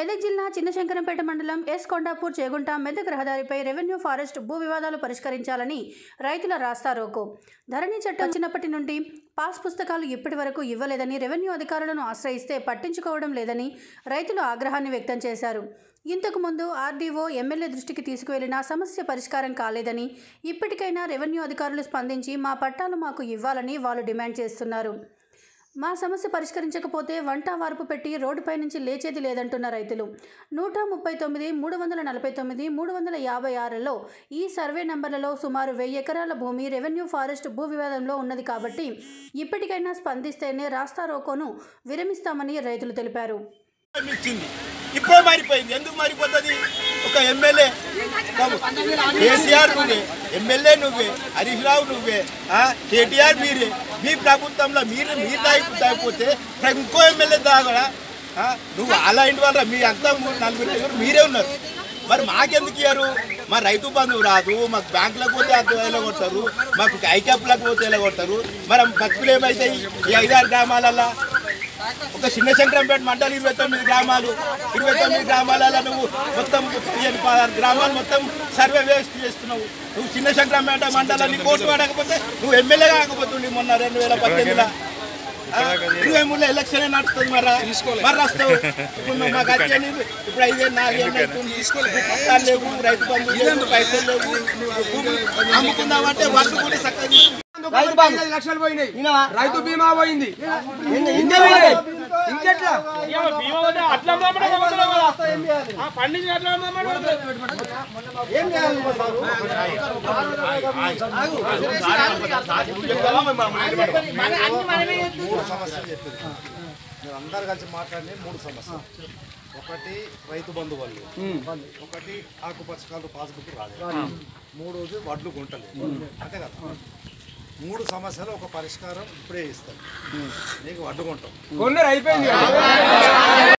మెదక్ జిల్లా చిన్నశంకరంపేట మండలం ఎస్ కొండాపూర్ చేగుంట మెదక్ రహదారిపై రెవెన్యూ ఫారెస్ట్ భూ వివాదాలు పరిష్కరించాలని రైతుల రాస్తారోకో ధరణి చట్టం వచ్చినప్పటి నుండి పాస్ పుస్తకాలు ఇప్పటి వరకు ఇవ్వలేదని రెవెన్యూ అధికారులను ఆశ్రయిస్తే పట్టించుకోవడం లేదని రైతులు ఆగ్రహాన్ని వ్యక్తం చేశారు ఇంతకు ముందు ఆర్డీఓ ఎమ్మెల్యే దృష్టికి తీసుకువెళ్లినా సమస్య పరిష్కారం కాలేదని ఇప్పటికైనా రెవెన్యూ అధికారులు స్పందించి మా పట్టాలు మాకు ఇవ్వాలని వాళ్ళు డిమాండ్ చేస్తున్నారు మా సమస్య పరిష్కరించకపోతే వంట వార్పు పెట్టి రోడ్డుపై నుంచి లేచేది లేదంటున్న రైతులు నూట ముప్పై తొమ్మిది మూడు వందల నలభై తొమ్మిది మూడు వందల యాభై ఆరులో ఈ సర్వే నంబర్లలో సుమారు వెయ్యి ఎకరాల భూమి రెవెన్యూ ఫారెస్ట్ భూ వివాదంలో ఉన్నది కాబట్టి ఇప్పటికైనా స్పందిస్తేనే రాస్తా రోకోను విరమిస్తామని రైతులు తెలిపారు ఇచ్చింది ఇప్పుడే మారిపోయింది ఎందుకు మారిపోతుంది ఒక ఎమ్మెల్యే కేసీఆర్ నువ్వే ఎమ్మెల్యే నువ్వే హరీష్ రావు నువ్వే ఆ, కేటీఆర్ మీరే మీ ప్రభుత్వంలో మీరు మీరు దాగి దాగిపోతే ఇప్పుడు ఇంకో ఎమ్మెల్యే దాగడా ఆ, నువ్వు అలా ఇంటి వాళ్ళ మీ అంతా మూడు నలుగురు ఐదుగురు మీరే ఉన్నారు మరి మాకెందుకు ఇయ్యారు మా రైతు బంధువు రాదు మాకు బ్యాంకులకు పోతే అద్దె ఎలా కొడతారు మాకు ఐక్యాప్లకు పోతే ఎలా కొడతారు మరి బతుకులు ఏమవుతాయి ఈ ఐదారు గ్రామాలల్లో ఒక చిన్న శంకరంపేట మండలి ఇరవై తొమ్మిది గ్రామాలు ఇరవై తొమ్మిది గ్రామాలలో నువ్వు మొత్తం పదిహేను పదహారు గ్రామాలు మొత్తం సర్వే వేస్ట్ చేస్తున్నావు నువ్వు చిన్న శంకరంపేట మండలాన్ని కోర్టు పడకపోతే నువ్వు ఎమ్మెల్యే కాకపోతుంది మొన్న రెండు వేల పద్దెనిమిదిలో ఆ, ఇరవై మూడులో ఎలక్షన్ నడుస్తుంది మరా మరి వస్తావు ఇప్పుడు నువ్వు మాకు వచ్చేది ఇప్పుడు ఐదేళ్ళు నాలుగేళ్ళు అవుతుంది ఇప్పుడు పట్టాలు లేవు రైతు బంధు లేవు పైసలు లేవు భూములు అమ్ముకుందామంటే వాళ్ళు కూడా చక్కగా తీసుకుంటారు. రైతు బంధు ఐదు లక్షలు పోయినాయి రైతు బీమా పోయింది ఇంకే పోయినాయి ఇంకెట్లా మూడు సమస్యలు చెప్పింది మీరు అందరు కలిసి మాట్లాడిన మూడు సమస్యలు ఒకటి రైతు బంధు వల్ల ఒకటి ఆకుపచ్చ కాలు పాస్బుక్ రాలేదు మూడోది వడ్లు గుంటలు అంతే కదా మూడు సమస్యలు ఒక పరిష్కారం ఇప్పుడే ఇస్తాను నీకు వడ్డు గుంటాం కొన్నారు అయిపోయింది